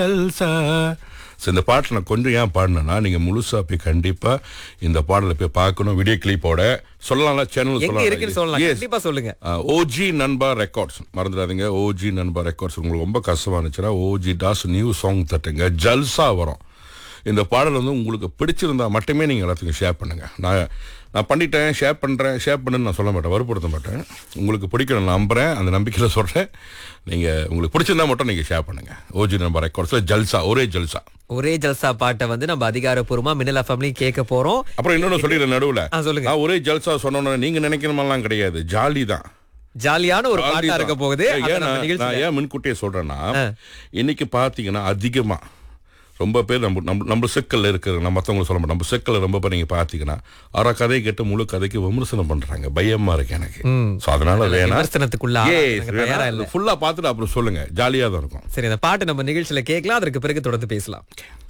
ஜல்சா So, இந்த பாட்டில் நான் கொஞ்சம் ஏன் பாடினேன்னா நீங்க முழுசா போய் கண்டிப்பா இந்த பாடலை போய் பார்க்கணும் வீடியோ கிளிப்போட சொல்லலாம்ல சேனல் எங்க இருக்குன்னு சொல்லலாம் சொல்லலாம் கண்டிப்பா சொல்லுங்க ஓஜி நண்பா ரெக்கார்ட்ஸ் மறந்துடாதீங்க ஓஜி நண்பா ரெக்கார்ட்ஸ் உங்களுக்கு ரொம்ப கஷ்டமா இருந்துச்சுன்னா ஓஜி டாஸ் நியூ சாங் தட்டுங்க ஜல்சா வரும் இந்த பாடல் வந்து உங்களுக்கு பிடிச்சிருந்தா மட்டுமே நீங்கள் எல்லாத்துக்கும் ஷேர் பண்ணுங்க நான் நான் பண்ணிட்டேன் ஷேர் பண்ணுறேன் ஷேர் பண்ணுன்னு நான் சொல்ல மாட்டேன் வற்புறுத்த மாட்டேன் உங்களுக்கு பிடிக்கணும் நான் நம்புறேன் அந்த நம்பிக்கையில் சொல்கிறேன் நீங்கள் உங்களுக்கு பிடிச்சிருந்தா மட்டும் நீங்கள் ஷேர் பண்ணுங்க ஓஜி நம்பர் ரெக்கார்ட்ஸில் ஜல்சா ஒரே ஜல்சா ஒரே ஜல்சா பாட்டை வந்து நம்ம அதிகாரப்பூர்வமா மின்னல் ஃபேமிலி கேட்க போறோம் அப்புறம் இன்னொன்று சொல்லிடுறேன் நடுவில் ஆ, சொல்லுங்க. நான் ஒரே ஜல்சா சொன்னோன்னு நீங்கள் நினைக்கிற மாதிரிலாம் கிடையாது ஜாலி தான் ஜாலியான ஒரு பாட்டா இருக்க போகுது ஏன் அதை நம்ம நான் நிகழ்ச்சியில- நான் ஏன் முன்கூட்டியே சொல்றேன்னா இன்னைக்கு பாத்தீங்கன்னா அதிகமா ரொம்ப பேர் நம்ம நம்ம நம்ம சிக்கல்ல இருக்கிற நம்ம மற்றவங்க சொல்ல மாட்டோம் நம்ம சிக்கல்ல ரொம்ப பேர் நீங்க பாத்தீங்கன்னா அரை கதை கேட்டு முழு கதைக்கு விமர்சனம் பண்றாங்க பயமா இருக்கு எனக்கு சோ அதனால வேணாம் விமர்சனத்துக்குள்ள ஆளாக தயாரா இல்ல ஃபுல்லா பார்த்துட்டு அப்புறம் சொல்லுங்க ஜாலியா தான் இருக்கும் சரி அந்த பாட்டு நம்ம நிகழ்ச்சியில கேட்கலாம் அதற்கு பிறகு தொடர்ந்து பேசலாம்